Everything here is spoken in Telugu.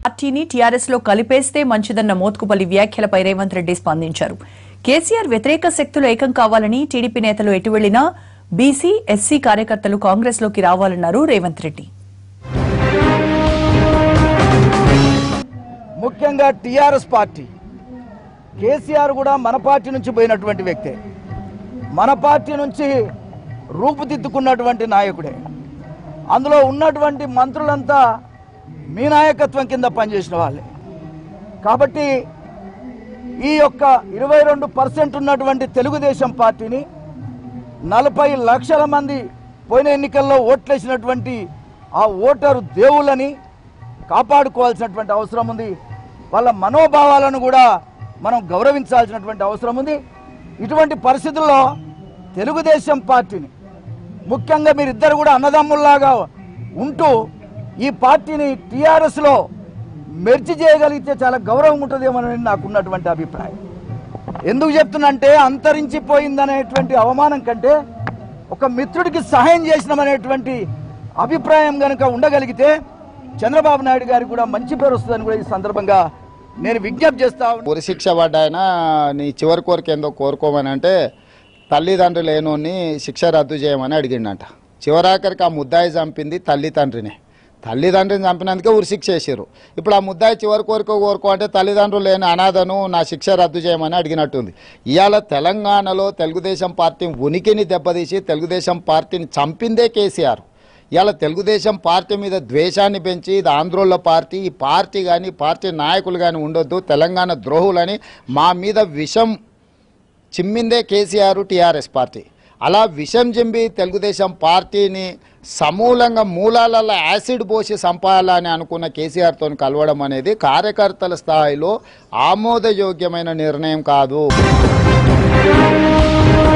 పార్టీని టీఆర్ఎస్ లో కలిపేస్తే మంచిదన్న మోత్కుపల్లి వ్యాఖ్యలపై రేవంత్ రెడ్డి స్పందించారు కేసీఆర్ వ్యతిరేక శక్తులు ఏకం కావాలని టీడీపీ నేతలు ఎటు వెళ్లినా బీసీ ఎస్సీ కార్యకర్తలు కాంగ్రెస్ లోకి రావాలన్నారు రేవంత్ రెడ్డి ముఖ్యంగా టీఆర్ఎస్ పార్టీ కేసీఆర్ కూడా మన పార్టీ నుంచి పోయినటువంటి వ్యక్తే మన పార్టీ నుంచి రూపుదిద్దుకున్నటువంటి నాయకుడే అందులో ఉన్నటువంటి మంత్రులంతా మీ నాయకత్వం కింద పనిచేసిన వాళ్ళే కాబట్టి ఈ యొక్క ఇరవై రెండు పర్సెంట్ ఉన్నటువంటి తెలుగుదేశం పార్టీని నలభై లక్షల మంది పోయిన ఎన్నికల్లో ఓట్లేసినటువంటి ఆ ఓటరు దేవుళ్ళని కాపాడుకోవాల్సినటువంటి అవసరం ఉంది వాళ్ళ మనోభావాలను కూడా మనం గౌరవించాల్సినటువంటి అవసరం ఉంది ఇటువంటి పరిస్థితుల్లో తెలుగుదేశం పార్టీని ముఖ్యంగా మీరిద్దరు కూడా అన్నదమ్ముల్లాగా ఉంటూ ఈ పార్టీని టీఆర్ఎస్లో మెర్చి చేయగలిగితే చాలా గౌరవం ఉంటుందేమోనని నాకున్నటువంటి అభిప్రాయం ఎందుకు చెప్తున్నంటే అంతరించిపోయిందనేటువంటి అవమానం కంటే ఒక మిత్రుడికి సహాయం చేసినామనేటువంటి అభిప్రాయం కనుక ఉండగలిగితే చంద్రబాబు నాయుడు గారికి కూడా మంచి పేరు వస్తుందని కూడా ఈ సందర్భంగా నేను విజ్ఞప్తి చేస్తా ఉన్నాను. ఉరి శిక్ష పడ్డాయన నీ చివరి కోరిక ఏందో కోరుకోమని అంటే తల్లిదండ్రులు లేనోని శిక్ష రద్దు చేయమని అడిగిండంట చివరాఖరికి ఆ ముద్దాయి చంపింది తల్లి తండ్రిని తల్లిదండ్రిని చంపినందుకే ఉరి శిక్ష వేసారు ఇప్పుడు ఆ ముద్దాయి చివరి కోరిక కోరుకో అంటే తల్లిదండ్రులు లేని అనాథను నా శిక్ష రద్దు చేయమని అడిగినట్టుంది ఇవాళ తెలంగాణలో తెలుగుదేశం పార్టీ ఉనికిని దెబ్బతీసి తెలుగుదేశం పార్టీని చంపిందే కేసీఆర్ ఇవాళ తెలుగుదేశం పార్టీ మీద ద్వేషాన్ని పెంచి ఇది ఆంధ్రోళ్ళ పార్టీ ఈ పార్టీ కానీ పార్టీ నాయకులు కానీ ఉండొద్దు తెలంగాణ ద్రోహులని మా మీద విషం చిమ్మిందే కేసీఆర్ టీఆర్ఎస్ పార్టీ అలా విషం చింపి తెలుగుదేశం పార్టీని సమూలంగా మూలాలలో యాసిడ్ పోసి సంపాలని అనుకున్న కేసీఆర్తో కలవడం అనేది కార్యకర్తల స్థాయిలో ఆమోదయోగ్యమైన నిర్ణయం కాదు